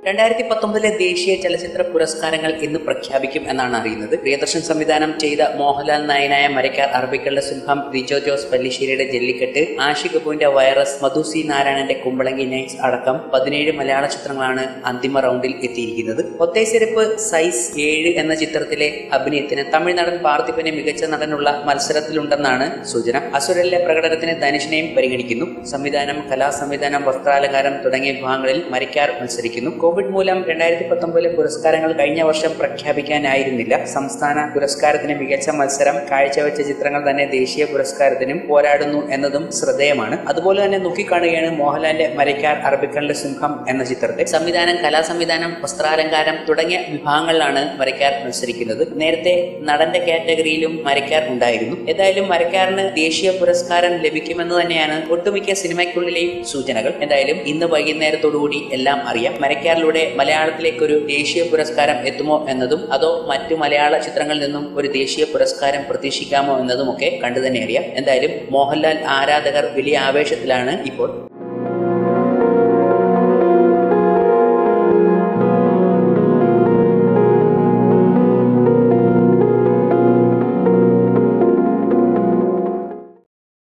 രണ്ടായിരത്തി പത്തൊമ്പതിലെ ദേശീയ ചലച്ചിത്ര പുരസ്കാരങ്ങൾ ഇന്ന് പ്രഖ്യാപിക്കും എന്നാണ് അറിയുന്നത് പ്രിയദർശൻ സംവിധാനം ചെയ്ത മോഹൻലാൽ നായനായ മരക്കാർ അറബിക്കളുടെ സിംഹം റിജോ ജോസ് പല്ലിശ്ശേരിയുടെ ജല്ലിക്കെട്ട് ആഷി കപൂറിന്റെ വൈറസ് മധു സി നാരായണന്റെ കുമ്പളങ്ങി നൈറ്റ്സ് അടക്കം പതിനേഴ് മലയാള ചിത്രങ്ങളാണ് അന്തിമ റൗണ്ടിൽ എത്തിയിരിക്കുന്നത് ഒത്തേസിരിപ്പ് സൈസ് ഏഴ് എന്ന ചിത്രത്തിലെ അഭിനയത്തിന് തമിഴ് നടൻ പാർത്ഥിപനെ മികച്ച നടനുള്ള മത്സരത്തിലുണ്ടെന്നാണ് സൂചന അസുരലിലെ പ്രകടനത്തിന് ധനുഷിനെയും പരിഗണിക്കുന്നു സംവിധാനം കലാ സംവിധാനം വസ്ത്രാലങ്കാരം തുടങ്ങിയ വിഭാഗങ്ങളിൽ മരിക്കാർ മത്സരിക്കുന്നു കോവിഡ് മൂലം രണ്ടായിരത്തി പത്തൊമ്പതിലെ പുരസ്കാരങ്ങൾ കഴിഞ്ഞ വർഷം പ്രഖ്യാപിക്കാനായിരുന്നില്ല സംസ്ഥാന പുരസ്കാരത്തിന് മികച്ച മത്സരം കാഴ്ചവെച്ച ചിത്രങ്ങൾ തന്നെ ദേശീയ പുരസ്കാരത്തിനും പോരാടുന്നു എന്നതും ശ്രദ്ധേയമാണ് അതുപോലെ തന്നെ നോക്കിക്കാണുകയാണ് മോഹൻലാലിന്റെ മരക്കാർ അറബിക്കലിന്റെ സിംഹം എന്ന ചിത്രത്തെ സംവിധാനം കലാ സംവിധാനം വസ്ത്രാലങ്കാരം തുടങ്ങിയ വിഭാഗങ്ങളിലാണ് മരക്കാർ മത്സരിക്കുന്നത് നേരത്തെ നടന്റെ കാറ്റഗറിയിലും മരക്കാർ ഉണ്ടായിരുന്നു ഏതായാലും മരക്കാരന് ദേശീയ പുരസ്കാരം ലഭിക്കുമെന്ന് തന്നെയാണ് ഒട്ടുമിക്ക സിനിമയ്ക്കുള്ളിലെയും സൂചനകൾ എന്തായാലും ഇന്ന് വൈകുന്നേരത്തോടുകൂടി എല്ലാം അറിയാം മരക്കാരിലൂടെ മലയാളത്തിലേക്ക് ഒരു ദേശീയ പുരസ്കാരം എത്തുമോ എന്നതും അതോ മറ്റു മലയാള ചിത്രങ്ങളിൽ നിന്നും ഒരു ദേശീയ പുരസ്കാരം പ്രതീക്ഷിക്കാമോ എന്നതുമൊക്കെ കണ്ടു തന്നെ അറിയാം എന്തായാലും മോഹൻലാൽ ആരാധകർ വലിയ ആവേശത്തിലാണ് ഇപ്പോൾ